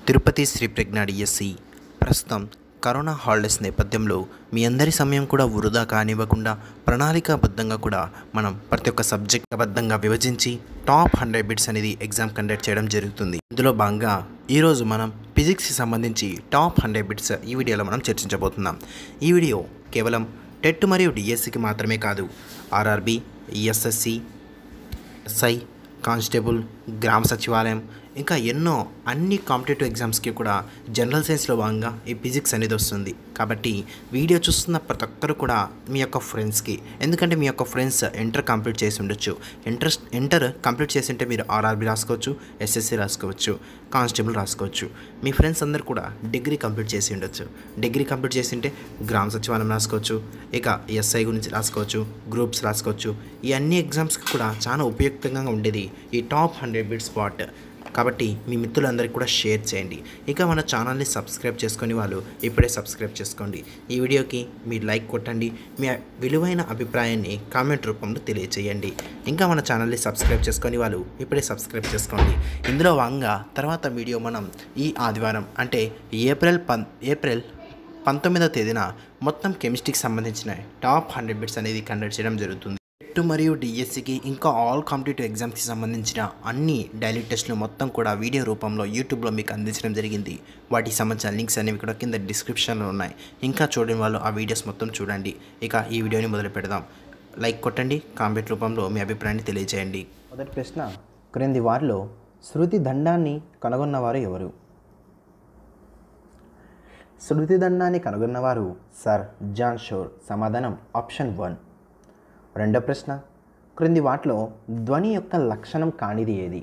Tirupati Sri Pragna DSC ప్రస్తుతం corona holidays నేపథ్యంలో మీ అందరి సమయం కూడా వృధా కానివ్వకుండా ప్రణాళికాబద్ధంగా కూడా మనం ప్రతి ఒక్క సబ్జెక్ట్ బద్ధంగా విభజించి టాప్ హండ్రెడ్ బిట్స్ అనేది ఎగ్జామ్ కండక్ట్ చేయడం జరుగుతుంది ఇందులో భాగంగా ఈరోజు మనం ఫిజిక్స్కి సంబంధించి టాప్ హండ్రెడ్ బిట్స్ ఈ వీడియోలో మనం చర్చించబోతున్నాం ఈ వీడియో కేవలం టెట్ మరియు డిఎస్సికి మాత్రమే కాదు ఆర్ఆర్బి ఎస్ఎస్సి ఎస్ఐ కానిస్టేబుల్ గ్రామ సచివాలయం ఇంకా ఎన్నో అన్ని కాంపిటేటివ్ ఎగ్జామ్స్కి కూడా జనరల్ సైన్స్లో భాగంగా ఈ ఫిజిక్స్ అనేది వస్తుంది కాబట్టి వీడియో చూస్తున్న ప్రతి ఒక్కరు కూడా మీ యొక్క ఫ్రెండ్స్కి ఎందుకంటే మీ యొక్క ఫ్రెండ్స్ ఇంటర్ కంప్లీట్ చేసి ఉండొచ్చు ఇంట్రెస్ట్ ఇంటర్ కంప్లీట్ చేసి ఉంటే మీరు ఆర్ఆర్బి రాసుకోవచ్చు ఎస్ఎస్సి రాసుకోవచ్చు కానిస్టేబుల్ రాసుకోవచ్చు మీ ఫ్రెండ్స్ అందరు కూడా డిగ్రీ కంప్లీట్ చేసి ఉండొచ్చు డిగ్రీ కంప్లీట్ చేసి ఉంటే గ్రామ సచివాలయం రాసుకోవచ్చు ఇక ఎస్ఐ గురించి రాసుకోవచ్చు గ్రూప్స్ రాసుకోవచ్చు ఈ అన్ని ఎగ్జామ్స్కి కూడా చాలా ఉపయుక్తంగా ఉండేది ఈ టాప్ హండ్రెడ్ బిట్ స్పాట్ కాబట్టి మీ మిత్రులందరికీ కూడా షేర్ చేయండి ఇక మన ఛానల్ని సబ్స్క్రైబ్ చేసుకొని వాళ్ళు ఇప్పుడే సబ్స్క్రైబ్ చేసుకోండి ఈ వీడియోకి మీరు లైక్ కొట్టండి మీ విలువైన అభిప్రాయాన్ని కామెంట్ రూపంలో తెలియచేయండి ఇంకా మన ఛానల్ని సబ్స్క్రైబ్ చేసుకొని వాళ్ళు ఇప్పుడే సబ్స్క్రైబ్ చేసుకోండి ఇందులో భాగంగా తర్వాత వీడియో మనం ఈ ఆదివారం అంటే ఏప్రిల్ పన్ ఏప్రిల్ పంతొమ్మిదవ తేదీన మొత్తం కెమిస్ట్రీకి సంబంధించిన టాప్ హండ్రెడ్ బిట్స్ అనేది కండక్ట్ చేయడం జరుగుతుంది టెట్ మరియు డిఎస్సికి ఇంకా ఆల్ కాంపిటేటివ్ ఎగ్జామ్స్కి సంబంధించిన అన్ని డైలీ టెస్ట్లు మొత్తం కూడా వీడియో రూపంలో యూట్యూబ్లో మీకు అందించడం జరిగింది వాటికి సంబంధించిన లింక్స్ అనేవి కూడా కింద డిస్క్రిప్షన్లో ఉన్నాయి ఇంకా చూడని వాళ్ళు ఆ వీడియోస్ మొత్తం చూడండి ఇక ఈ వీడియోని మొదలు పెడదాం లైక్ కొట్టండి కామెంట్ రూపంలో మీ అభిప్రాయాన్ని తెలియజేయండి మొదటి ప్రశ్న క్రింది వారిలో శృతి దండాన్ని కనుగొన్నవారు ఎవరు శృతి దండాన్ని కనుగొన్నవారు సర్ జాన్ షోర్ సమాధానం ఆప్షన్ వన్ రెండో ప్రశ్న క్రింది వాటిలో ధ్వని యొక్క లక్షణం కానిది ఏది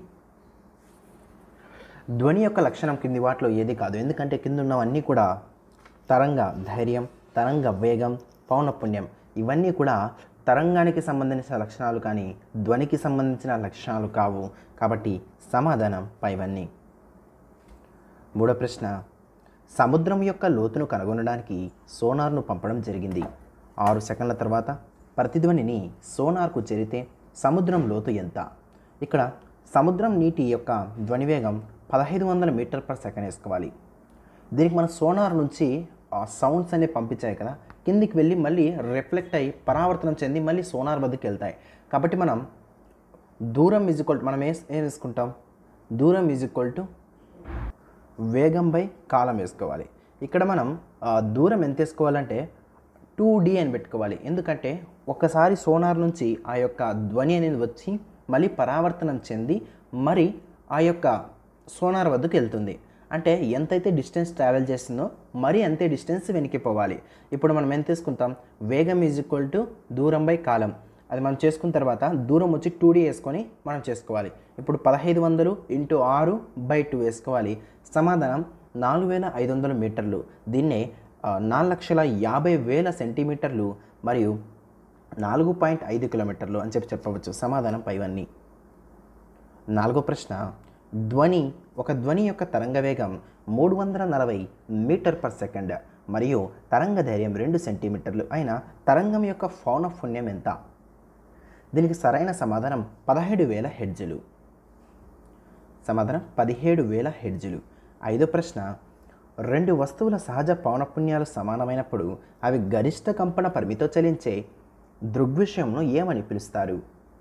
ధ్వని యొక్క లక్షణం కింది వాటిలో ఏది కాదు ఎందుకంటే కింద ఉన్నవన్నీ కూడా తరంగ ధైర్యం తరంగ వేగం పౌనపుణ్యం ఇవన్నీ కూడా తరంగానికి సంబంధించిన లక్షణాలు కానీ ధ్వనికి సంబంధించిన లక్షణాలు కావు కాబట్టి సమాధానం పైవన్నీ మూడో ప్రశ్న సముద్రం యొక్క లోతును కనుగొనడానికి సోనార్ను పంపడం జరిగింది ఆరు సెకండ్ల తర్వాత ప్రతిధ్వనిని సోనార్కు చేరితే సముద్రం లోతు ఎంత ఇక్కడ సముద్రం నీటి యొక్క ధ్వనివేగం పదహైదు వందల మీటర్ పర్ సెకండ్ వేసుకోవాలి దీనికి మన సోనార్ నుంచి ఆ సౌండ్స్ అనేవి పంపించాయి కదా కిందికి వెళ్ళి మళ్ళీ రిఫ్లెక్ట్ అయ్యి పరావర్తనం చెంది మళ్ళీ సోనార్ వద్దకు వెళ్తాయి కాబట్టి మనం దూరం ఈజ్ ఈక్వల్ మనం ఏ ఏం వేసుకుంటాం దూరం ఈజ్ ఈక్వల్ టు వేగం బై కాలం వేసుకోవాలి ఇక్కడ మనం ఆ, దూరం ఎంత వేసుకోవాలంటే టూ డి అని పెట్టుకోవాలి ఎందుకంటే ఒక్కసారి సోనార్ నుంచి ఆ యొక్క ధ్వని అనేది వచ్చి మళ్ళీ పరావర్తనం చెంది మరి ఆ యొక్క సోనార్ వద్దకు వెళ్తుంది అంటే ఎంతైతే డిస్టెన్స్ ట్రావెల్ చేస్తుందో మరి అంతే డిస్టెన్స్ వెనక్కిపోవాలి ఇప్పుడు మనం ఎంత తీసుకుంటాం వేగం ఈజ్ ఈక్వల్ టు దూరం బై కాలం అది మనం చేసుకున్న తర్వాత దూరం వచ్చి టూ డీ వేసుకొని మనం చేసుకోవాలి ఇప్పుడు పదహైదు వందలు ఇంటూ ఆరు బై టూ వేసుకోవాలి సమాధానం నాలుగు వేల ఐదు వందల మీటర్లు దీన్నే ఆ, నాలుగు లక్షల యాభై వేల సెంటీమీటర్లు మరియు నాలుగు పాయింట్ ఐదు కిలోమీటర్లు అని చెప్పి చెప్పవచ్చు సమాధానం పైవన్నీ నాలుగో ప్రశ్న ధ్వని ఒక ధ్వని యొక్క తరంగ వేగం మూడు వందల నలభై మీటర్ పర్ సెకండ్ మరియు తరంగ ధైర్యం రెండు సెంటీమీటర్లు అయిన తరంగం యొక్క పౌనఃపుణ్యం ఎంత దీనికి సరైన సమాధానం పదహేడు వేల హెడ్జులు సమాధానం పదిహేడు వేల హెడ్జులు ఐదో ప్రశ్న రెండు వస్తువుల సహజ పౌనపుణ్యాలు సమానమైనప్పుడు అవి గరిష్ట కంపన పరిమితో చలించే దృగ్విషయంను ఏమని పిలుస్తారు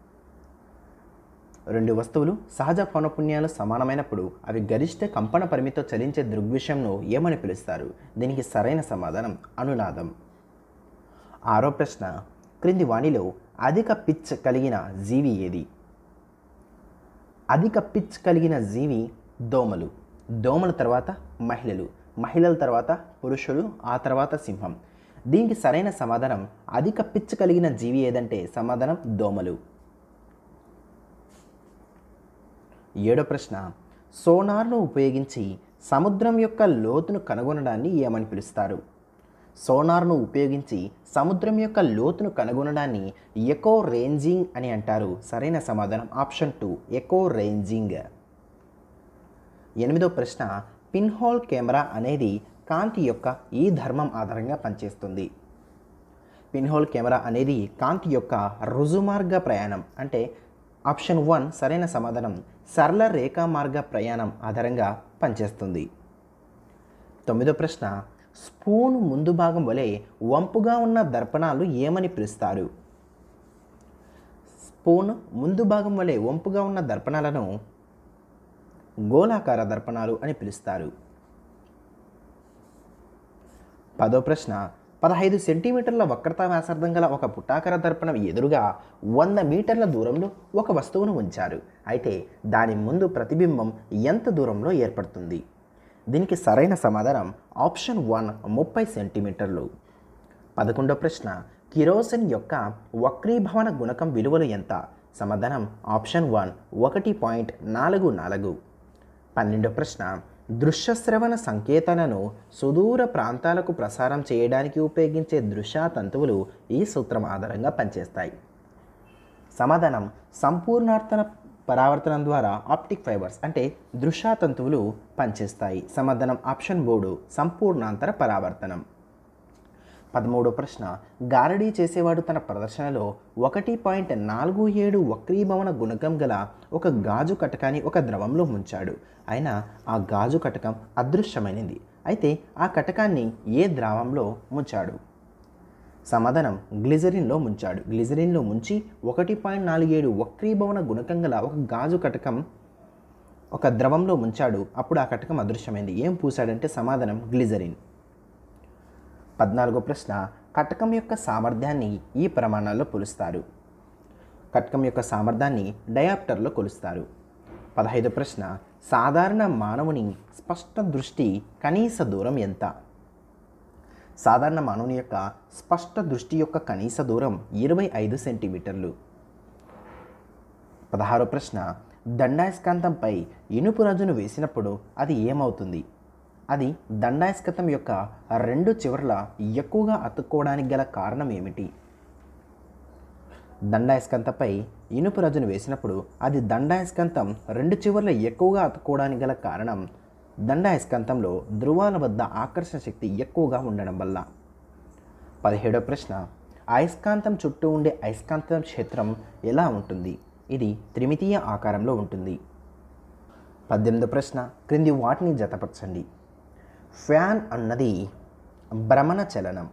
రెండు వస్తువులు సహజ పౌనపుణ్యాలు సమానమైనప్పుడు అవి గరిష్ట కంపన పరిమితో చలించే దృగ్విషయంను ఏమని పిలుస్తారు దీనికి సరైన సమాధానం అనునాదం ఆరో ప్రశ్న క్రింది వాణిలో అధిక పిచ్ కలిగిన జీవి ఏది అధిక పిచ్ కలిగిన జీవి దోమలు దోమల తర్వాత మహిళలు మహిళల తర్వాత పురుషులు ఆ తర్వాత సింహం దీనికి సరైన సమాధానం అధిక పిచ్ కలిగిన జీవి ఏదంటే సమాధానం దోమలు ఏడో ప్రశ్న సోనార్ను ఉపయోగించి సముద్రం యొక్క లోతును కనుగొనడాన్ని ఏమని పిలుస్తారు సోనార్ను ఉపయోగించి సముద్రం యొక్క లోతును కనుగొనడాన్ని ఎకో రేంజింగ్ అని అంటారు సరైన సమాధానం ఆప్షన్ టూ ఎకో రేంజింగ్ ఎనిమిదో ప్రశ్న పిన్హోల్ కెమెరా అనేది కాంతి యొక్క ఈ ధర్మం ఆధారంగా పనిచేస్తుంది పిన్హోల్ కెమెరా అనేది కాంతి యొక్క రుజుమార్గ ప్రయాణం అంటే ఆప్షన్ వన్ సరైన సమాధానం సరళ రేఖా మార్గ ప్రయాణం ఆధారంగా పనిచేస్తుంది తొమ్మిదో ప్రశ్న స్పూన్ ముందు భాగం వలె వంపుగా ఉన్న దర్పణాలు ఏమని పిలుస్తారు స్పూన్ ముందు భాగం వలె వంపుగా ఉన్న దర్పణాలను గోళాకార దర్పణాలు అని పిలుస్తారు పదో ప్రశ్న పదహైదు సెంటీమీటర్ల వక్రతా వ్యాసార్థం గల ఒక పుటాకార దర్పణం ఎదురుగా వంద మీటర్ల దూరంలో ఒక వస్తువును ఉంచారు అయితే దాని ముందు ప్రతిబింబం ఎంత దూరంలో ఏర్పడుతుంది దీనికి సరైన సమాధానం ఆప్షన్ వన్ ముప్పై సెంటీమీటర్లు పదకొండో ప్రశ్న కిరోసిన్ యొక్క వక్రీభవన గుణకం విలువలు ఎంత సమాధానం ఆప్షన్ వన్ ఒకటి పాయింట్ నాలుగు నాలుగు పన్నెండో ప్రశ్న దృశ్యశ్రవణ సంకేతాలను సుదూర ప్రాంతాలకు ప్రసారం చేయడానికి ఉపయోగించే దృశ్య తంతువులు ఈ సూత్రం ఆధారంగా పనిచేస్తాయి సమాధానం సంపూర్ణార్థన పరావర్తనం ద్వారా ఆప్టిక్ ఫైబర్స్ అంటే దృశ్యాతంతువులు పనిచేస్తాయి సమాధానం ఆప్షన్ మూడు సంపూర్ణాంతర పరావర్తనం పదమూడో ప్రశ్న గారడీ చేసేవాడు తన ప్రదర్శనలో ఒకటి పాయింట్ నాలుగు ఏడు వక్రీభవన గుణకం గల ఒక గాజు కటకాన్ని ఒక ద్రవంలో ముంచాడు అయినా ఆ గాజు కటకం అదృశ్యమైనది అయితే ఆ కటకాన్ని ఏ ద్రావంలో ముంచాడు సమాధానం గ్లిజరిన్లో ముంచాడు గ్లిజరిన్లో ముంచి ఒకటి పాయింట్ నాలుగు ఏడు వక్రీభవన గుణకం గల ఒక గాజు కటకం ఒక ద్రవంలో ముంచాడు అప్పుడు ఆ కటకం అదృశ్యమైంది ఏం పూసాడంటే సమాధానం గ్లిజరిన్ పద్నాలుగో ప్రశ్న కటకం యొక్క సామర్థ్యాన్ని ఈ ప్రమాణాల్లో కొలుస్తారు కటకం యొక్క సామర్థ్యాన్ని డయాప్టర్లో కొలుస్తారు పదహైదో ప్రశ్న సాధారణ మానవుని స్పష్ట దృష్టి కనీస దూరం ఎంత సాధారణ మానవుని యొక్క స్పష్ట దృష్టి యొక్క కనీస దూరం ఇరవై ఐదు సెంటీమీటర్లు పదహారో ప్రశ్న దండాయస్కాంతంపై ఇనుపు రజును వేసినప్పుడు అది ఏమవుతుంది అది దండాయస్కంతం యొక్క రెండు చివర్ల ఎక్కువగా అతుక్కోవడానికి గల కారణం ఏమిటి దండాయస్కంతపై ఇనుపు రజును వేసినప్పుడు అది దండాయస్కంతం రెండు చివర్ల ఎక్కువగా అతుక్కోవడానికి గల కారణం దండాయస్కంతంలో ధ్రువాల వద్ద ఆకర్షణ శక్తి ఎక్కువగా ఉండడం వల్ల పదిహేడో ప్రశ్న అయస్కాంతం చుట్టూ ఉండే అయస్కాంతం క్షేత్రం ఎలా ఉంటుంది ఇది త్రిమితీయ ఆకారంలో ఉంటుంది పద్దెనిమిదో ప్రశ్న క్రింది వాటిని జతపరచండి ఫ్యాన్ అన్నది భ్రమణ చలనం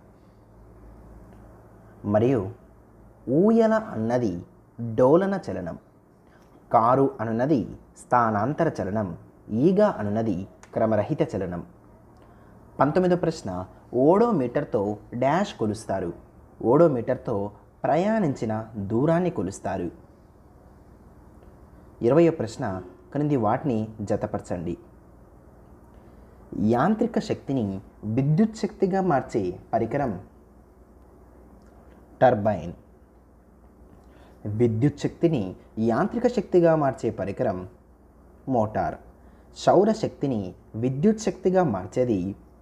మరియు ఊయల అన్నది డోలన చలనం కారు అనున్నది స్థానాంతర చలనం ఈగ అనున్నది క్రమరహిత చలనం పంతొమ్మిదో ప్రశ్న ఓడోమీటర్తో డాష్ కొలుస్తారు ఓడోమీటర్తో ప్రయాణించిన దూరాన్ని కొలుస్తారు ఇరవయో ప్రశ్న క్రింది వాటిని జతపరచండి యాంత్రిక శక్తిని విద్యుత్ శక్తిగా మార్చే పరికరం టర్బైన్ విద్యుత్ శక్తిని యాంత్రిక శక్తిగా మార్చే పరికరం మోటార్ సౌర శక్తిని విద్యుత్ శక్తిగా మార్చేది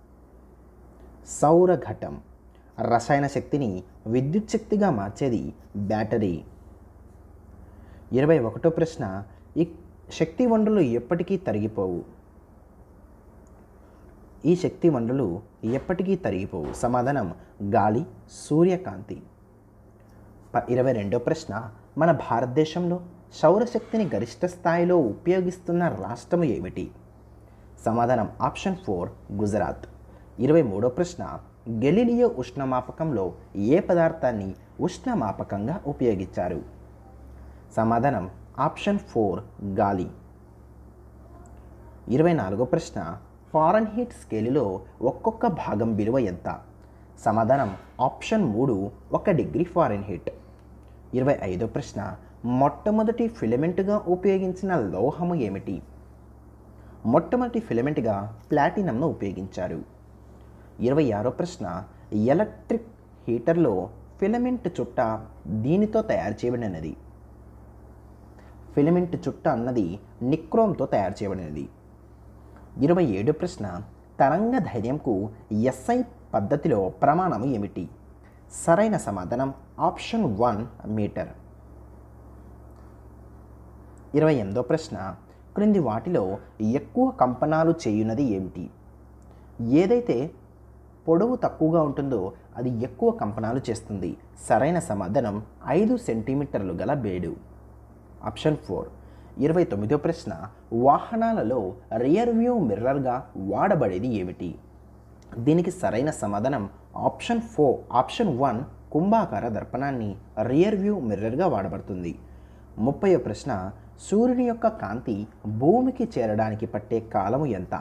సౌర ఘటం రసాయన శక్తిని విద్యుత్ శక్తిగా మార్చేది బ్యాటరీ ఇరవై ఒకటో ప్రశ్న ఈ శక్తి వనరులు ఎప్పటికీ తరిగిపోవు ఈ శక్తి వనరులు ఎప్పటికీ తరిగిపోవు సమాధానం గాలి సూర్యకాంతి ప ఇరవై రెండో ప్రశ్న మన భారతదేశంలో సౌరశక్తిని గరిష్ట స్థాయిలో ఉపయోగిస్తున్న రాష్ట్రం ఏమిటి సమాధానం ఆప్షన్ ఫోర్ గుజరాత్ ఇరవై మూడో ప్రశ్న గెలీలియో ఉష్ణమాపకంలో ఏ పదార్థాన్ని ఉష్ణమాపకంగా ఉపయోగించారు సమాధానం ఆప్షన్ ఫోర్ గాలి ఇరవై నాలుగో ప్రశ్న ఫారెన్ హీట్ స్కేలులో ఒక్కొక్క భాగం విలువ ఎంత సమాధానం ఆప్షన్ మూడు ఒక డిగ్రీ ఫారెన్ హీట్ ఇరవై ఐదో ప్రశ్న మొట్టమొదటి ఫిలమెంట్గా ఉపయోగించిన లోహము ఏమిటి మొట్టమొదటి ఫిలమెంట్గా ప్లాటినంను ఉపయోగించారు ఇరవై ఆరో ప్రశ్న ఎలక్ట్రిక్ హీటర్లో ఫిలమెంట్ చుట్ట దీనితో తయారు చేయబడినది ఫిలమెంట్ చుట్ట అన్నది నిక్రోమ్తో తయారు చేయబడినది ఇరవై ఏడు ప్రశ్న తరంగ ధైర్యంకు ఎస్ఐ పద్ధతిలో ప్రమాణం ఏమిటి సరైన సమాధానం ఆప్షన్ వన్ మీటర్ ఇరవై ఎనిమిదో ప్రశ్న క్రింది వాటిలో ఎక్కువ కంపనాలు చేయున్నది ఏమిటి ఏదైతే పొడవు తక్కువగా ఉంటుందో అది ఎక్కువ కంపనాలు చేస్తుంది సరైన సమాధానం ఐదు సెంటీమీటర్లు గల బేడు ఆప్షన్ ఫోర్ ఇరవై తొమ్మిదో ప్రశ్న వాహనాలలో రియర్ వ్యూ మిర్రర్గా వాడబడేది ఏమిటి దీనికి సరైన సమాధానం ఆప్షన్ ఫోర్ ఆప్షన్ వన్ కుంభాకార దర్పణాన్ని రియర్ వ్యూ మిర్రర్గా వాడబడుతుంది ముప్పై ప్రశ్న సూర్యుని యొక్క కాంతి భూమికి చేరడానికి పట్టే కాలము ఎంత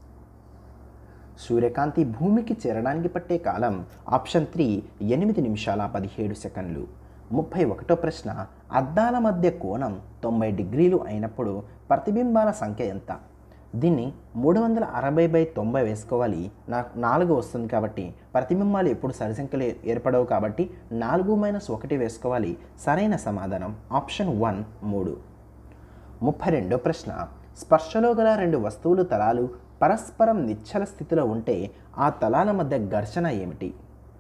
సూర్యకాంతి భూమికి చేరడానికి పట్టే కాలం ఆప్షన్ త్రీ ఎనిమిది నిమిషాల పదిహేడు సెకండ్లు ముప్పై ఒకటో ప్రశ్న అద్దాల మధ్య కోణం తొంభై డిగ్రీలు అయినప్పుడు ప్రతిబింబాల సంఖ్య ఎంత దీన్ని మూడు వందల అరవై బై తొంభై వేసుకోవాలి నాకు నాలుగు వస్తుంది కాబట్టి ప్రతిబింబాలు ఎప్పుడు సరిసంఖ్యలు ఏర్పడవు కాబట్టి నాలుగు మైనస్ ఒకటి వేసుకోవాలి సరైన సమాధానం ఆప్షన్ వన్ మూడు ముప్పై రెండో ప్రశ్న స్పర్శలో గల రెండు వస్తువులు తలాలు పరస్పరం నిశ్చల స్థితిలో ఉంటే ఆ తలాల మధ్య ఘర్షణ ఏమిటి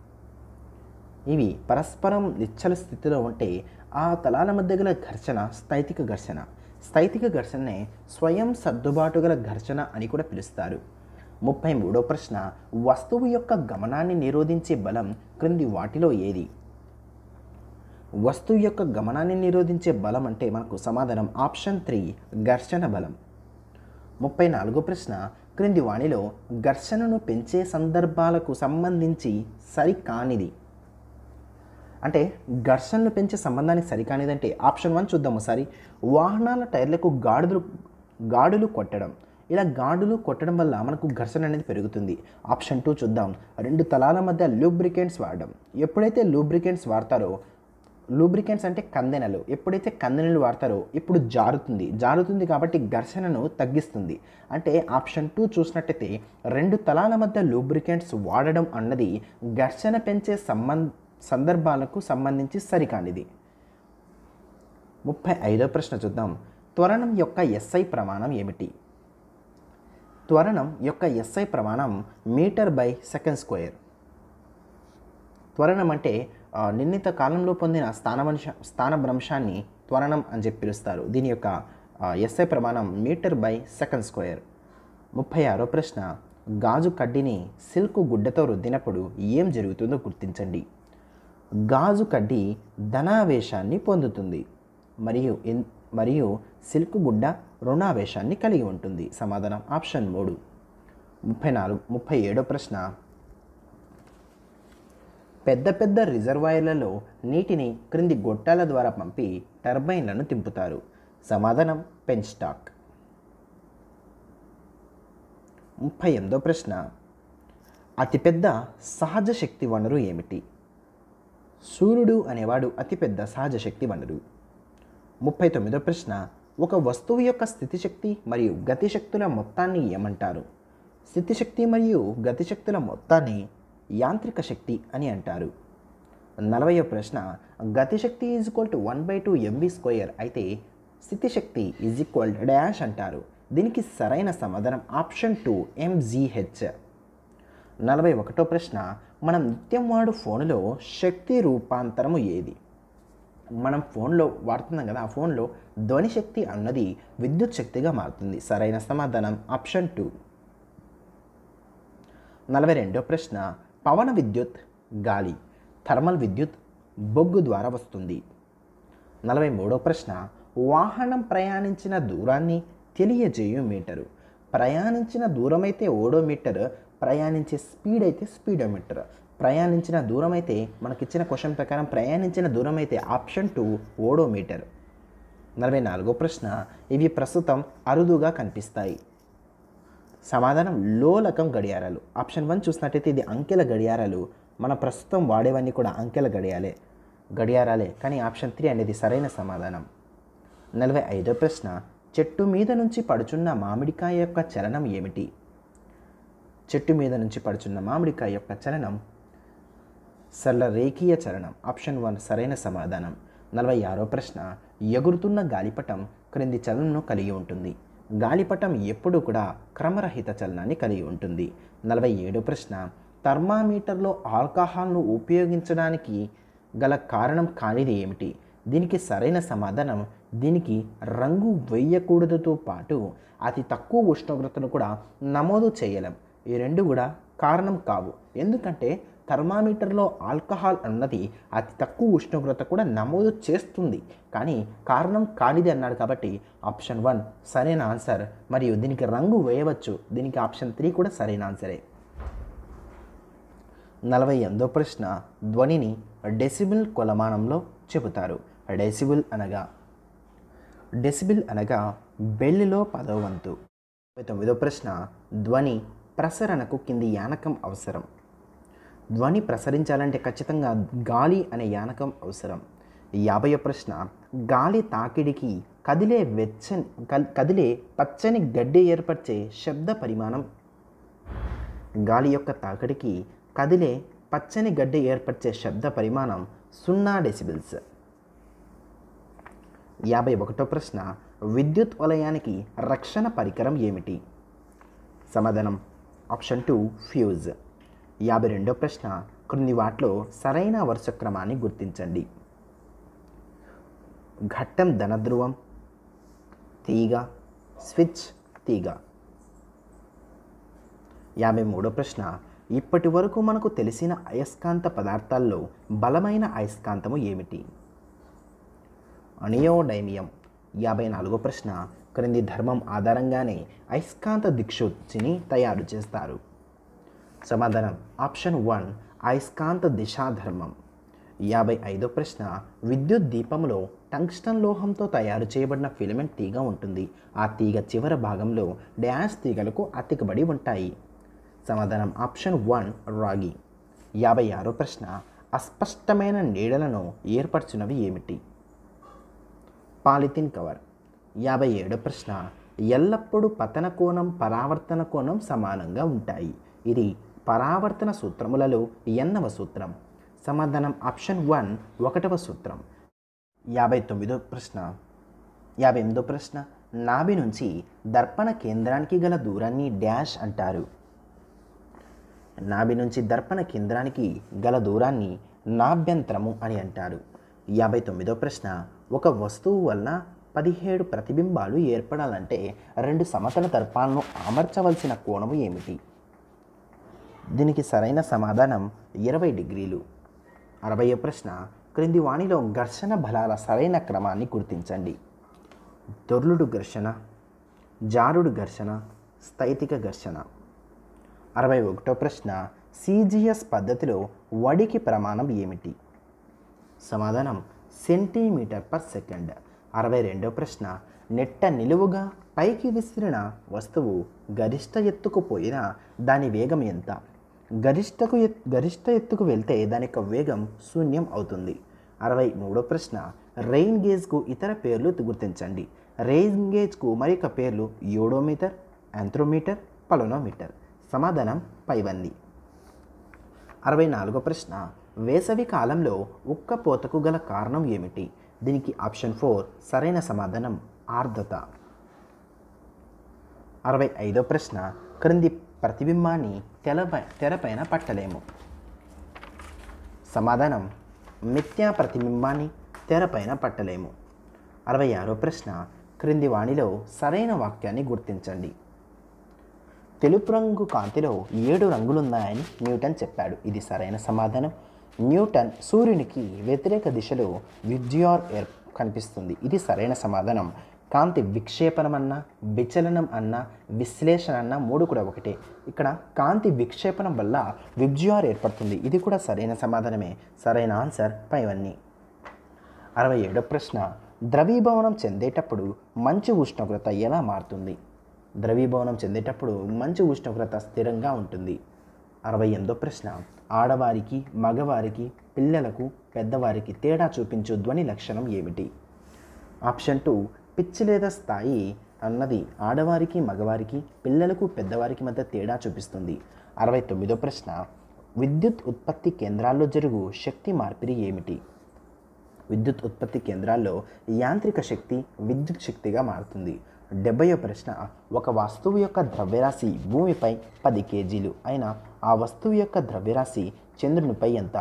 ఇవి పరస్పరం నిశ్చల స్థితిలో ఉంటే ఆ తలాల మధ్య గల ఘర్షణ స్థైతిక ఘర్షణ స్థైతిక ఘర్షణనే స్వయం సర్దుబాటు గల ఘర్షణ అని కూడా పిలుస్తారు ముప్పై మూడో ప్రశ్న వస్తువు యొక్క గమనాన్ని నిరోధించే బలం క్రింది వాటిలో ఏది వస్తువు యొక్క గమనాన్ని నిరోధించే బలం అంటే మనకు సమాధానం ఆప్షన్ త్రీ ఘర్షణ బలం ముప్పై నాలుగో ప్రశ్న క్రింది వాణిలో ఘర్షణను పెంచే సందర్భాలకు సంబంధించి సరికానిది అంటే ఘర్షణలు పెంచే సంబంధానికి సరికానిదంటే ఆప్షన్ వన్ చూద్దాం ఒకసారి వాహనాల టైర్లకు గాడులు గాడులు కొట్టడం ఇలా గాడులు కొట్టడం వల్ల మనకు ఘర్షణ అనేది పెరుగుతుంది ఆప్షన్ టూ చూద్దాం రెండు తలాల మధ్య లూబ్రికెంట్స్ వాడడం ఎప్పుడైతే లూబ్రికెంట్స్ వాడతారో లూబ్రికెంట్స్ అంటే కందెనలు ఎప్పుడైతే కందెనలు వాడతారో ఇప్పుడు జారుతుంది జారుతుంది కాబట్టి ఘర్షణను తగ్గిస్తుంది అంటే ఆప్షన్ టూ చూసినట్టయితే రెండు తలాల మధ్య లూబ్రికెంట్స్ వాడడం అన్నది ఘర్షణ పెంచే సంబంధ సందర్భాలకు సంబంధించి సరికానిది ముప్పై ఐదో ప్రశ్న చూద్దాం త్వరణం యొక్క ఎస్ఐ ప్రమాణం ఏమిటి త్వరణం యొక్క ఎస్ఐ ప్రమాణం మీటర్ బై సెకండ్ స్క్వేర్ త్వరణం అంటే ఆ, నిర్ణీత కాలంలో పొందిన స్థానవంశ స్థానభ్రంశాన్ని త్వరణం అని చెప్పి పిలుస్తారు దీని యొక్క ఆ, ఎస్ఐ ప్రమాణం మీటర్ బై సెకండ్ స్క్వేర్ ముప్పై ఆరో ప్రశ్న గాజు కడ్డీని సిల్క్ గుడ్డతో రుద్దినప్పుడు ఏం జరుగుతుందో గుర్తించండి గాజు కడ్డీ ధనావేశాన్ని పొందుతుంది మరియు ఇన్- మరియు సిల్క్ గుడ్డ రుణావేశాన్ని కలిగి ఉంటుంది సమాధానం ఆప్షన్ మూడు ముప్పై నాలుగు ముప్పై ఏడో ప్రశ్న పెద్ద పెద్ద రిజర్వాయర్లలో నీటిని క్రింది గొట్టాల ద్వారా పంపి టర్బైన్లను తింపుతారు సమాధానం పెన్స్టాక్ ముప్పై ఎనిమిదో ప్రశ్న అతిపెద్ద సహజ శక్తి వనరు ఏమిటి సూర్యుడు అనేవాడు అతిపెద్ద సహజ శక్తి వనరు ముప్పై తొమ్మిదో ప్రశ్న ఒక వస్తువు యొక్క స్థితిశక్తి మరియు గతిశక్తుల మొత్తాన్ని ఏమంటారు స్థితిశక్తి మరియు గతిశక్తుల మొత్తాన్ని యాంత్రిక శక్తి అని అంటారు నలభయో ప్రశ్న గతిశక్తి is equal to one by two MV square అయితే స్థితిశక్తి ఈజ్ ఈక్వల్ డాష్ అంటారు దీనికి సరైన సమాధానం ఆప్షన్ టూ ఎంజీహెచ్ నలభై ఒకటో ప్రశ్న మనం నిత్యం వాడు ఫోన్లో శక్తి రూపాంతరము ఏది మనం ఫోన్లో వాడుతున్నాం కదా ఆ ఫోన్లో ధ్వని శక్తి అన్నది విద్యుత్ శక్తిగా మారుతుంది సరైన సమాధానం ఆప్షన్ టూ నలభై రెండో ప్రశ్న పవన విద్యుత్ గాలి థర్మల్ విద్యుత్ బొగ్గు ద్వారా వస్తుంది నలభై మూడో ప్రశ్న వాహనం ప్రయాణించిన దూరాన్ని తెలియజేయు మీటరు ప్రయాణించిన దూరం అయితే ఓడోమీటర్ ప్రయాణించే స్పీడ్ అయితే స్పీడోమీటర్ ప్రయాణించిన దూరం అయితే మనకిచ్చిన క్వశ్చన్ ప్రకారం ప్రయాణించిన దూరం అయితే ఆప్షన్ టూ ఓడోమీటర్ నలభై నాలుగో ప్రశ్న ఇవి ప్రస్తుతం అరుదుగా కనిపిస్తాయి సమాధానం లోలకం గడియారాలు ఆప్షన్ వన్ చూసినట్టయితే ఇది అంకెల గడియారాలు మన ప్రస్తుతం వాడేవన్నీ కూడా అంకెల గడియాలే గడియారాలే కానీ ఆప్షన్ త్రీ అనేది సరైన సమాధానం నలభై ఐదో ప్రశ్న చెట్టు మీద నుంచి పడుచున్న మామిడికాయ యొక్క చలనం ఏమిటి చెట్టు మీద నుంచి పడుచున్న మామిడికాయ యొక్క చలనం సరళ రేఖీయ చలనం ఆప్షన్ వన్ సరైన సమాధానం నలభై ఆరో ప్రశ్న ఎగురుతున్న గాలిపటం క్రింది చలనంను కలిగి ఉంటుంది గాలిపటం ఎప్పుడూ కూడా క్రమరహిత చలనాన్ని కలిగి ఉంటుంది నలభై ఏడో ప్రశ్న థర్మామీటర్లో ఆల్కహాల్ను ఉపయోగించడానికి గల కారణం కానిది ఏమిటి దీనికి సరైన సమాధానం దీనికి రంగు వేయకూడదుతో పాటు అతి తక్కువ ఉష్ణోగ్రతను కూడా నమోదు చేయలేం ఈ రెండు కూడా కారణం కావు ఎందుకంటే థర్మామీటర్లో ఆల్కహాల్ అన్నది అతి తక్కువ ఉష్ణోగ్రత కూడా నమోదు చేస్తుంది కానీ కారణం కానిది అన్నాడు కాబట్టి ఆప్షన్ వన్ సరైన ఆన్సర్ మరియు దీనికి రంగు వేయవచ్చు దీనికి ఆప్షన్ త్రీ కూడా సరైన ఆన్సరే నలభై ఎనిమిదో ప్రశ్న ధ్వనిని డెసిబిల్ కొలమానంలో చెబుతారు డెసిబిల్ అనగా డెసిబిల్ అనగా బెల్లిలో పదో వంతు ముప్పై తొమ్మిదో ప్రశ్న ధ్వని ప్రసరణకు కింది యానకం అవసరం ధ్వని ప్రసరించాలంటే ఖచ్చితంగా గాలి అనే యానకం అవసరం యాభై ప్రశ్న గాలి తాకిడికి కదిలే వెచ్చని కల్- కదిలే పచ్చని గడ్డి ఏర్పరిచే శబ్ద పరిమాణం గాలి యొక్క తాకిడికి కదిలే పచ్చని గడ్డి ఏర్పరిచే శబ్ద పరిమాణం సున్నా డెసిబిల్స్ యాభై ఒకటో ప్రశ్న విద్యుత్ వలయానికి రక్షణ పరికరం ఏమిటి సమాధానం ఆప్షన్ టూ ఫ్యూజ్ యాభై రెండో ప్రశ్న క్రింది వాటిలో సరైన వరుస క్రమాన్ని గుర్తించండి ఘట్టం ధనధ్రువం తీగ స్విచ్ తీగ యాభై మూడో ప్రశ్న ఇప్పటి వరకు మనకు తెలిసిన అయస్కాంత పదార్థాల్లో బలమైన అయస్కాంతము ఏమిటి అనియోడైమియం యాభై నాలుగో ప్రశ్న క్రింది ధర్మం ఆధారంగానే అయస్కాంత దిక్షుచిని తయారు చేస్తారు సమాధానం ఆప్షన్ వన్ అయస్కాంత దిశాధర్మం యాభై ఐదో ప్రశ్న విద్యుత్ దీపంలో టంగ్స్టన్ లోహంతో తయారు చేయబడిన ఫిలమెంట్ తీగ ఉంటుంది ఆ తీగ చివర భాగంలో డ్యాష్ తీగలకు అతికబడి ఉంటాయి సమాధానం ఆప్షన్ వన్ రాగి యాభై ఆరో ప్రశ్న అస్పష్టమైన నీడలను ఏర్పరచునవి ఏమిటి పాలిథిన్ కవర్ యాభై ఏడో ప్రశ్న ఎల్లప్పుడూ పతన కోణం పరావర్తన కోణం సమానంగా ఉంటాయి ఇది పరావర్తన సూత్రములలో ఎన్నవ సూత్రం సమాధానం ఆప్షన్ వన్ ఒకటవ సూత్రం యాభై తొమ్మిదో ప్రశ్న యాభై ఎనిమిదో ప్రశ్న నాభి నుంచి దర్పణ కేంద్రానికి గల దూరాన్ని డ్యాష్ అంటారు నాభి నుంచి దర్పణ కేంద్రానికి గల దూరాన్ని నాభ్యంతరము అని అంటారు యాభై తొమ్మిదో ప్రశ్న ఒక వస్తువు వలన పదిహేడు ప్రతిబింబాలు ఏర్పడాలంటే రెండు సమతల దర్పాలను అమర్చవలసిన కోణము ఏమిటి దీనికి సరైన సమాధానం ఇరవై డిగ్రీలు అరవై ప్రశ్న క్రింది వాణిలో ఘర్షణ బలాల సరైన క్రమాన్ని గుర్తించండి దొర్లుడు ఘర్షణ జారుడు ఘర్షణ స్థైతిక ఘర్షణ అరవై ఒకటో ప్రశ్న సిజిఎస్ పద్ధతిలో వడికి ప్రమాణం ఏమిటి సమాధానం సెంటీమీటర్ పర్ సెకండ్ అరవై రెండో ప్రశ్న నెట్ట నిలువుగా పైకి విసిరిన వస్తువు గరిష్ట ఎత్తుకు పోయినా దాని వేగం ఎంత గరిష్టకు ఎత్ గరిష్ట ఎత్తుకు వెళ్తే దాని యొక్క వేగం శూన్యం అవుతుంది అరవై మూడో ప్రశ్న రెయిన్ గేజ్కు ఇతర పేర్లు గుర్తించండి రెయిన్ గేజ్కు మరొక పేర్లు యోడోమీటర్ యాంథ్రోమీటర్ పలోనోమీటర్ సమాధానం పైవన్నీ అరవై నాలుగో ప్రశ్న వేసవి కాలంలో ఉక్కపోతకు గల కారణం ఏమిటి దీనికి ఆప్షన్ ఫోర్ సరైన సమాధానం ఆర్ద్రత అరవై ఐదో ప్రశ్న క్రింది ప్రతిబింబాన్ని తెలపై తెరపైన పట్టలేము సమాధానం మిథ్యా ప్రతిబింబాన్ని తెరపైన పట్టలేము అరవై ఆరో ప్రశ్న క్రింది వాణిలో సరైన వాక్యాన్ని గుర్తించండి తెలుపు రంగు కాంతిలో ఏడు రంగులున్నాయని న్యూటన్ చెప్పాడు ఇది సరైన సమాధానం న్యూటన్ సూర్యునికి వ్యతిరేక దిశలో విద్యుర్ ఏర్ కనిపిస్తుంది ఇది సరైన సమాధానం కాంతి విక్షేపణం అన్నా విచలనం అన్నా విశ్లేషణ అన్నా మూడు కూడా ఒకటే ఇక్కడ కాంతి విక్షేపణం వల్ల విబ్జ్యూఆర్ ఏర్పడుతుంది ఇది కూడా సరైన సమాధానమే సరైన ఆన్సర్ పైవన్నీ అరవై ఏడో ప్రశ్న ద్రవీభవనం చెందేటప్పుడు మంచు ఉష్ణోగ్రత ఎలా మారుతుంది ద్రవీభవనం చెందేటప్పుడు మంచు ఉష్ణోగ్రత స్థిరంగా ఉంటుంది అరవై ఎనిమిదో ప్రశ్న ఆడవారికి మగవారికి పిల్లలకు పెద్దవారికి తేడా చూపించు ధ్వని లక్షణం ఏమిటి ఆప్షన్ టూ పిచ్ లేదా స్థాయి అన్నది ఆడవారికి మగవారికి పిల్లలకు పెద్దవారికి మధ్య తేడా చూపిస్తుంది అరవై తొమ్మిదో ప్రశ్న విద్యుత్ ఉత్పత్తి కేంద్రాల్లో జరుగు శక్తి మార్పిడి ఏమిటి విద్యుత్ ఉత్పత్తి కేంద్రాల్లో యాంత్రిక శక్తి విద్యుత్ శక్తిగా మారుతుంది డెబ్బయో ప్రశ్న ఒక వస్తువు యొక్క ద్రవ్యరాశి భూమిపై పది కేజీలు అయినా ఆ వస్తువు యొక్క ద్రవ్యరాశి చంద్రునిపై ఎంత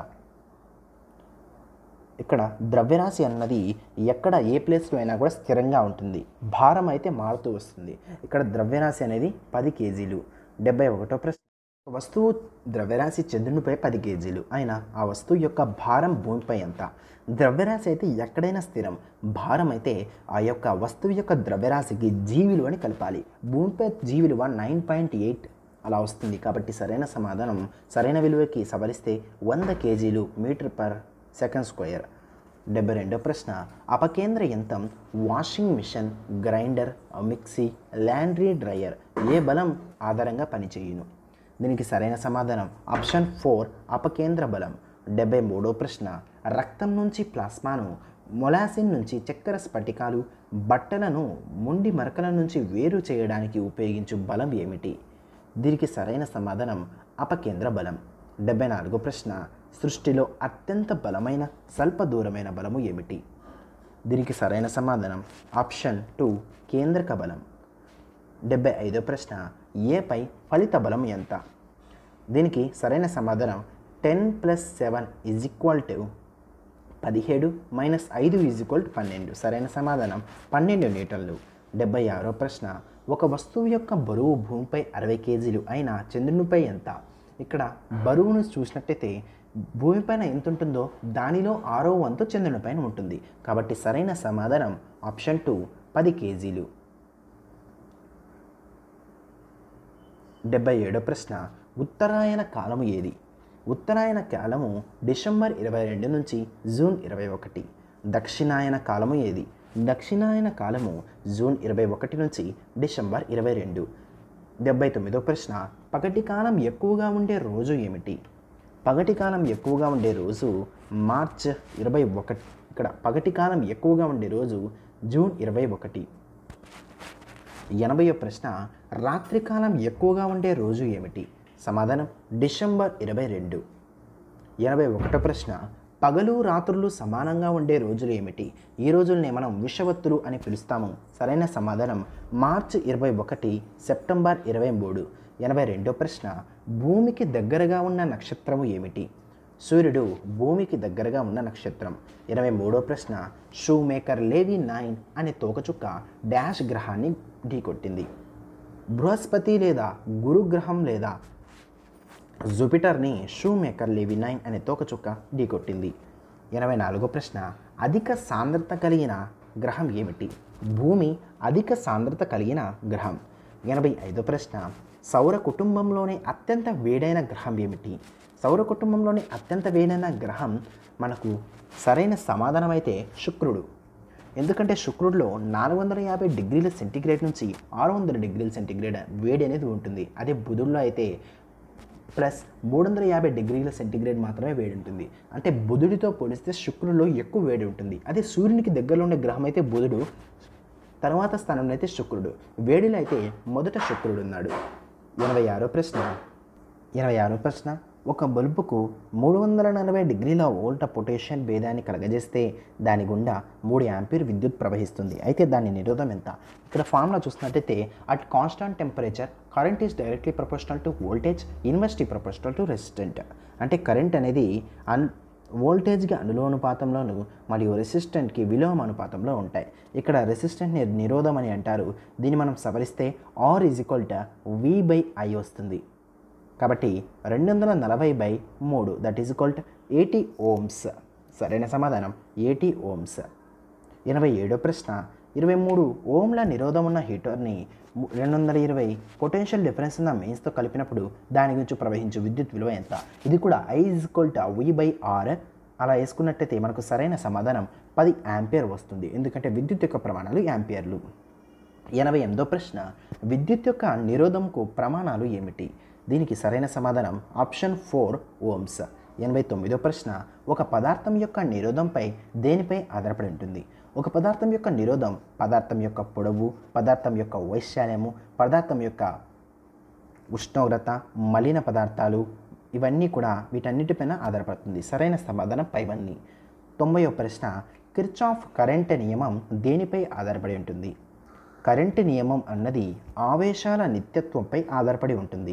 ఇక్కడ ద్రవ్యరాశి అన్నది ఎక్కడ ఏ ప్లేస్లో అయినా కూడా స్థిరంగా ఉంటుంది భారం అయితే మారుతూ వస్తుంది ఇక్కడ ద్రవ్యరాశి అనేది పది కేజీలు డెబ్బై ఒకటో ప్రశ్న ఒక వస్తువు ద్రవ్యరాశి చంద్రునిపై పది కేజీలు అయినా ఆ వస్తువు యొక్క భారం భూమిపై ఎంత ద్రవ్యరాశి అయితే ఎక్కడైనా స్థిరం భారం అయితే ఆ యొక్క వస్తువు యొక్క ద్రవ్యరాశికి జీ విలువని కలపాలి భూమిపై జీ విలువ నైన్ పాయింట్ ఎయిట్ అలా వస్తుంది కాబట్టి సరైన సమాధానం సరైన విలువకి సవరిస్తే వంద కేజీలు మీటర్ పర్ సెకండ్ స్క్వేర్ డెబ్బై రెండో ప్రశ్న అపకేంద్ర యంత్రం washing machine grinder mixie laundry dryer ఏ బలం ఆధారంగా పనిచేయును దీనికి సరైన సమాధానం ఆప్షన్ ఫోర్ అపకేంద్ర బలం డెబ్బై మూడో ప్రశ్న రక్తం నుంచి ప్లాస్మాను మొలాసిన్ నుంచి చక్కెర స్ఫటికాలు బట్టలను ముండి మరకల నుంచి వేరు చేయడానికి ఉపయోగించు బలం ఏమిటి దీనికి సరైన సమాధానం అపకేంద్ర బలం డెబ్బై నాలుగో ప్రశ్న సృష్టిలో అత్యంత బలమైన స్వల్ప దూరమైన బలము ఏమిటి దీనికి సరైన సమాధానం ఆప్షన్ టూ కేంద్రక బలం డెబ్బై ఐదో ప్రశ్న ఏపై ఫలిత బలం ఎంత దీనికి సరైన సమాధానం ten plus seven is equal to పదిహేడు మైనస్ ఐదు ఈజ్ ఈక్వల్ టు పన్నెండు సరైన సమాధానం పన్నెండు న్యూటన్లు డెబ్బై ఆరో ప్రశ్న ఒక వస్తువు యొక్క బరువు భూమిపై అరవై కేజీలు అయినా చంద్రునిపై ఎంత ఇక్కడ బరువును చూసినట్టయితే భూమిపైన ఎంత ఉంటుందో దానిలో ఆరో వంతు చంద్రునిపైన ఉంటుంది కాబట్టి సరైన సమాధానం ఆప్షన్ టూ పది కేజీలు డెబ్బై ఏడో ప్రశ్న ఉత్తరాయణ కాలము ఏది ఉత్తరాయణ కాలము డిసెంబర్ ఇరవై రెండు నుంచి జూన్ ఇరవై ఒకటి దక్షిణాయన కాలము ఏది దక్షిణాయన కాలము జూన్ ఇరవై ఒకటి నుంచి డిసెంబర్ ఇరవై రెండు డెబ్బై తొమ్మిదో ప్రశ్న పగటి కాలం ఎక్కువగా ఉండే రోజు ఏమిటి పగటి కాలం ఎక్కువగా ఉండే రోజు మార్చ్ ఇరవై ఒకటి ఇక్కడ పగటి కాలం ఎక్కువగా ఉండే రోజు జూన్ ఇరవై ఒకటి ఎనభైవ ప్రశ్న రాత్రికాలం ఎక్కువగా ఉండే రోజు ఏమిటి సమాధానం డిసెంబర్ ఇరవై రెండు ఎనభై ఒకటో ప్రశ్న పగలు రాత్రులు సమానంగా ఉండే రోజులు ఏమిటి ఈ రోజుల్ని మనం విషవత్తులు అని పిలుస్తాము సరైన సమాధానం మార్చి ఇరవై ఒకటి సెప్టెంబర్ ఇరవై మూడు ఎనభై రెండో ప్రశ్న భూమికి దగ్గరగా ఉన్న నక్షత్రము ఏమిటి సూర్యుడు భూమికి దగ్గరగా ఉన్న నక్షత్రం ఇరవై మూడో ప్రశ్న షూ మేకర్ లేవి నైన్ అనే తోకచుక్క డాష్ గ్రహాన్ని ఢీకొట్టింది బృహస్పతి లేదా గురుగ్రహం లేదా జూపిటర్ని షూ మేకర్ లేవి నైన్ అనే తోకచుక్క ఢీకొట్టింది ఎనభై నాలుగో ప్రశ్న అధిక సాంద్రత కలిగిన గ్రహం ఏమిటి భూమి అధిక సాంద్రత కలిగిన గ్రహం ఎనభై ఐదో ప్రశ్న సౌర కుటుంబంలోని అత్యంత వేడైన గ్రహం ఏమిటి సౌర కుటుంబంలోని అత్యంత వేడైన గ్రహం మనకు సరైన సమాధానం అయితే శుక్రుడు ఎందుకంటే శుక్రుడిలో నాలుగు వందల యాభై డిగ్రీల సెంటీగ్రేడ్ నుంచి ఆరు వందల డిగ్రీల సెంటీగ్రేడ్ వేడి అనేది ఉంటుంది అదే బుధుల్లో అయితే ప్లస్ మూడు వందల యాభై డిగ్రీల సెంటీగ్రేడ్ మాత్రమే వేడి ఉంటుంది అంటే బుధుడితో పోలిస్తే శుక్రుడిలో ఎక్కువ వేడి ఉంటుంది అదే సూర్యునికి దగ్గరలో ఉండే గ్రహం అయితే బుధుడు తర్వాత స్థానంలో అయితే శుక్రుడు వేడిలో అయితే మొదట శుక్రుడు ఉన్నాడు ఎనభై ఆరో ప్రశ్న ఎనభై ఆరో ప్రశ్న ఒక బల్బుకు మూడు వందల నలభై డిగ్రీల వోల్ట పొటేషియం భేదాన్ని కలగజేస్తే దాని గుండా మూడు యాంపీర్ విద్యుత్ ప్రవహిస్తుంది అయితే దాని నిరోధం ఎంత ఇక్కడ ఫార్ములా చూసినట్టయితే at constant temperature current is directly proportional to voltage inversely proportional to resistant అంటే కరెంట్ అనేది అన్ వోల్టేజ్కి అనులోనుపాతంలోను మరియు రెసిస్టెంట్కి విలోమ అనుపాతంలో ఉంటాయి ఇక్కడ రెసిస్టెంట్ని నిరోధం అని అంటారు దీన్ని మనం సవరిస్తే R is equal to V by I వస్తుంది కాబట్టి రెండు వందల నలభై బై మూడు that is equal to eighty ohms సరైన సమాధానం ఎయిటీ ఓమ్స్ ఎనభై ఏడో ప్రశ్న ఇరవై మూడు ఓంల నిరోధం ఉన్న హీటర్ని ము- రెండు వందల ఇరవై పొటెన్షియల్ డిఫరెన్స్ ఉన్న మెయిన్స్తో కలిపినప్పుడు దాని గురించి ప్రవహించే విద్యుత్ విలువ ఎంత ఇది కూడా I is equal to V by R అలా వేసుకున్నట్టయితే మనకు సరైన సమాధానం పది యాంపియర్ వస్తుంది ఎందుకంటే విద్యుత్ యొక్క ప్రమాణాలు యాంపియర్లు ఎనభై ఎనిమిదో ప్రశ్న విద్యుత్ యొక్క నిరోధంకు ప్రమాణాలు ఏమిటి దీనికి సరైన సమాధానం ఆప్షన్ ఫోర్ ఓమ్స్ ఎనభై తొమ్మిదో ప్రశ్న ఒక పదార్థం యొక్క నిరోధంపై దేనిపై ఆధారపడి ఉంటుంది ఒక పదార్థం యొక్క నిరోధం పదార్థం యొక్క పొడవు పదార్థం యొక్క వైశాల్యము పదార్థం యొక్క ఉష్ణోగ్రత మలిన పదార్థాలు ఇవన్నీ కూడా వీటన్నిటిపైన ఆధారపడుతుంది సరైన సమాధానం పైవన్నీ తొంభయో ప్రశ్న కిర్చాఫ్ కరెంట్ నియమం దేనిపై ఆధారపడి ఉంటుంది కరెంటు నియమం అన్నది ఆవేశాల నిత్యత్వంపై ఆధారపడి ఉంటుంది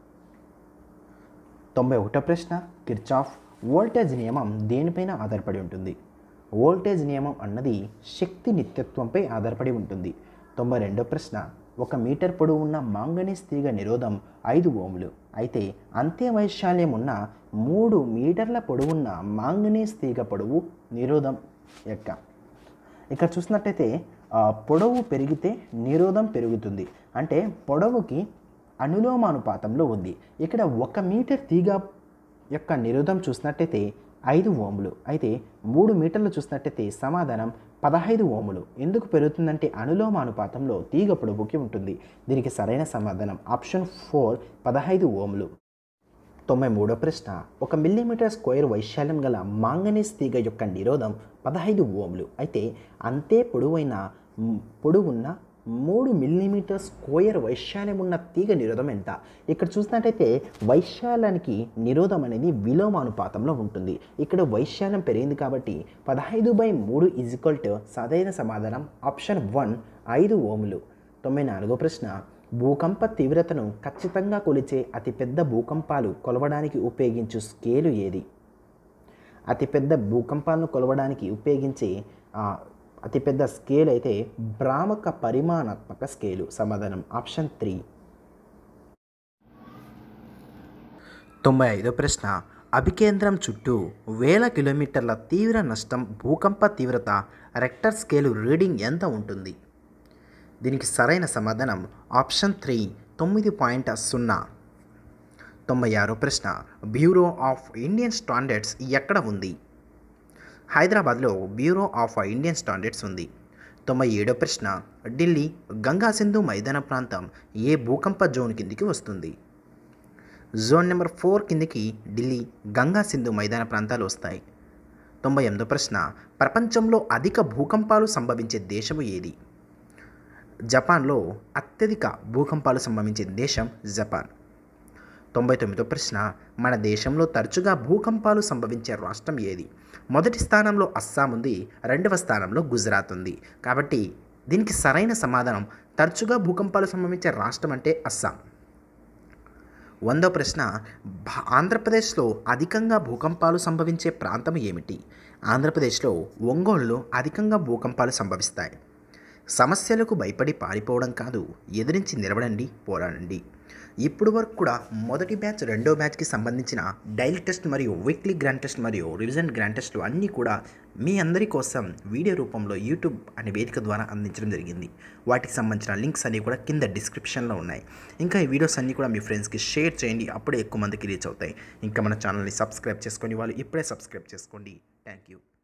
తొంభై ఒకటో ప్రశ్న కిర్చాఫ్ వోల్టేజ్ నియమం దేనిపైన ఆధారపడి ఉంటుంది వోల్టేజ్ నియమం అన్నది శక్తి నిత్యత్వంపై ఆధారపడి ఉంటుంది తొంభై రెండో ప్రశ్న ఒక మీటర్ పొడవు ఉన్న మాంగనీస్ తీగ నిరోధం ఐదు ఓములు అయితే అంతే వైశాల్యం ఉన్న మూడు మీటర్ల పొడవున్న మాంగనీస్ తీగ పొడవు నిరోధం యొక్క ఇక్కడ చూసినట్టయితే ఆ, పొడవు పెరిగితే నిరోధం పెరుగుతుంది అంటే పొడవుకి అనులోమానుపాతంలో ఉంది ఇక్కడ ఒక మీటర్ తీగ యొక్క నిరోధం చూసినట్టయితే ఐదు ఓములు అయితే మూడు మీటర్లు చూసినట్టయితే సమాధానం పదహైదు ఓములు ఎందుకు పెరుగుతుందంటే అనులోమానుపాతంలో తీగ పొడవుకి ఉంటుంది దీనికి సరైన సమాధానం ఆప్షన్ ఫోర్ పదహైదు ఓములు తొంభై మూడో ప్రశ్న ఒక మిల్లీమీటర్ స్క్వేర్ వైశాల్యం గల మాంగనీస్ తీగ యొక్క నిరోధం పదహైదు ఓంలు అయితే అంతే పొడవైన మ్, పొడవున్న మూడు మిల్లీమీటర్ స్క్వేర్ వైశాల్యం ఉన్న తీగ నిరోధం ఎంత ఇక్కడ చూసినట్టయితే వైశాల్యానికి నిరోధం అనేది విలోమానుపాతంలో ఉంటుంది ఇక్కడ వైశాల్యం పెరిగింది కాబట్టి పదహైదు బై మూడు ఈజ్వల్ టు సరైన సమాధానం ఆప్షన్ వన్ ఐదు ఓములు తొంభై నాలుగో ప్రశ్న భూకంప తీవ్రతను ఖచ్చితంగా కొలిచే అతిపెద్ద భూకంపాలు కొలవడానికి ఉపయోగించు స్కేలు ఏది అతిపెద్ద భూకంపాలను కొలవడానికి ఉపయోగించే ఆ, అతిపెద్ద స్కేల్ అయితే భ్రామక పరిమాణాత్మక స్కేలు సమాధానం ఆప్షన్ త్రీ తొంభై ఐదో ప్రశ్న అభికేంద్రం చుట్టూ వేల కిలోమీటర్ల తీవ్ర నష్టం భూకంప తీవ్రత రెక్టర్ స్కేలు రీడింగ్ ఎంత ఉంటుంది దీనికి సరైన సమాధానం ఆప్షన్ త్రీ తొమ్మిది పాయింట్ సున్నా తొంభై ఆరో ప్రశ్న బ్యూరో ఆఫ్ ఇండియన్ స్టాండర్డ్స్ ఎక్కడ ఉంది హైదరాబాద్లో బ్యూరో ఆఫ్ ఇండియన్ స్టాండర్డ్స్ ఉంది తొంభై ఏడో ప్రశ్న ఢిల్లీ గంగా సింధు మైదాన ప్రాంతం ఏ భూకంప జోన్ కిందికి వస్తుంది జోన్ నెంబర్ ఫోర్ కిందికి ఢిల్లీ గంగా సింధు మైదాన ప్రాంతాలు వస్తాయి తొంభై ఎనిమిదో ప్రశ్న ప్రపంచంలో అధిక భూకంపాలు సంభవించే దేశము ఏది జపాన్లో అత్యధిక భూకంపాలు సంభవించే దేశం జపాన్ తొంభై తొమ్మిదో ప్రశ్న మన దేశంలో తరచుగా భూకంపాలు సంభవించే రాష్ట్రం ఏది మొదటి స్థానంలో అస్సాం ఉంది రెండవ స్థానంలో గుజరాత్ ఉంది కాబట్టి దీనికి సరైన సమాధానం తరచుగా భూకంపాలు సంభవించే రాష్ట్రం అంటే అస్సాం వందో ప్రశ్న భా- ఆంధ్రప్రదేశ్లో అధికంగా భూకంపాలు సంభవించే ప్రాంతం ఏమిటి ఆంధ్రప్రదేశ్లో ఒంగోలులో అధికంగా భూకంపాలు సంభవిస్తాయి సమస్యలకు భయపడి పారిపోవడం కాదు ఎదిరించి నిలబడండి పోరాడండి ఇప్పుడు వరకు కూడా మొదటి బ్యాచ్ రెండో బ్యాచ్కి సంబంధించిన డైలీ టెస్ట్ మరియు వీక్లీ గ్రాండ్ టెస్ట్ మరియు రివిజన్ గ్రాండ్ టెస్ట్లు అన్నీ కూడా మీ అందరి కోసం వీడియో రూపంలో యూట్యూబ్ అనే వేదిక ద్వారా అందించడం జరిగింది వాటికి సంబంధించిన లింక్స్ అన్నీ కూడా కింద డిస్క్రిప్షన్లో ఉన్నాయి ఇంకా ఈ వీడియోస్ అన్నీ కూడా మీ ఫ్రెండ్స్కి షేర్ చేయండి అప్పుడే ఎక్కువ మందికి రీచ్ అవుతాయి ఇంకా మన ఛానల్ని సబ్స్క్రైబ్ చేసుకోండి వాళ్ళు ఇప్పుడే సబ్స్క్రైబ్ చేసుకోండి థ్యాంక్ యూ